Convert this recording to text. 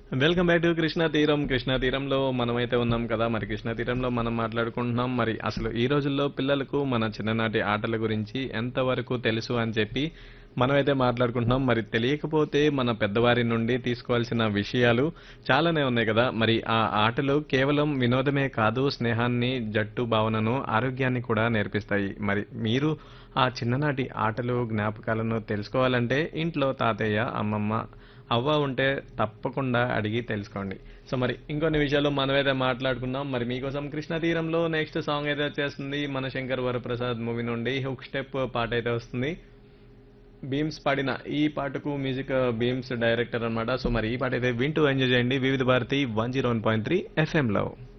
welcome back to Krishna తీరం కృష్ణా తీరంలో మనమైతే ఉన్నాం కదా మరి కృష్ణా తీరంలో మనం మాట్లాడుకుంటున్నాం మరి అసలు ఈ రోజుల్లో పిల్లలకు మన చిన్ననాటి ఆటల గురించి ఎంతవరకు తెలుసు అని చెప్పి మనమైతే మాట్లాడుకుంటున్నాం మరి తెలియకపోతే మన పెద్దవారి నుండి తీసుకోవాల్సిన విషయాలు చాలానే ఉన్నాయి కదా మరి ఆ ఆటలు కేవలం వినోదమే కాదు స్నేహాన్ని జట్టు భావనను ఆరోగ్యాన్ని కూడా నేర్పిస్తాయి మరి మీరు ఆ చిన్ననాటి ఆటలు జ్ఞాపకాలను తెలుసుకోవాలంటే ఇంట్లో తాతయ్య అమ్మమ్మ అవ్వ ఉంటే తప్పకుండా అడిగి తెలుసుకోండి సో మరి ఇంకొన్ని విషయాలు మనమైతే మాట్లాడుకుందాం మరి మీకోసం కృష్ణ తీరంలో నెక్స్ట్ సాంగ్ అయితే వచ్చేస్తుంది మన శంకర్ వరప్రసాద్ మూవీ నుండి హుక్ స్టెప్ పాట అయితే వస్తుంది బీమ్స్ పాడిన ఈ పాటకు మ్యూజిక్ బీమ్స్ డైరెక్టర్ అన్నమాట సో మరి ఈ పాట అయితే వింటూ ఎంజాయ్ చేయండి Vividha Bharati one zero one point three ఎఫ్ఎంలో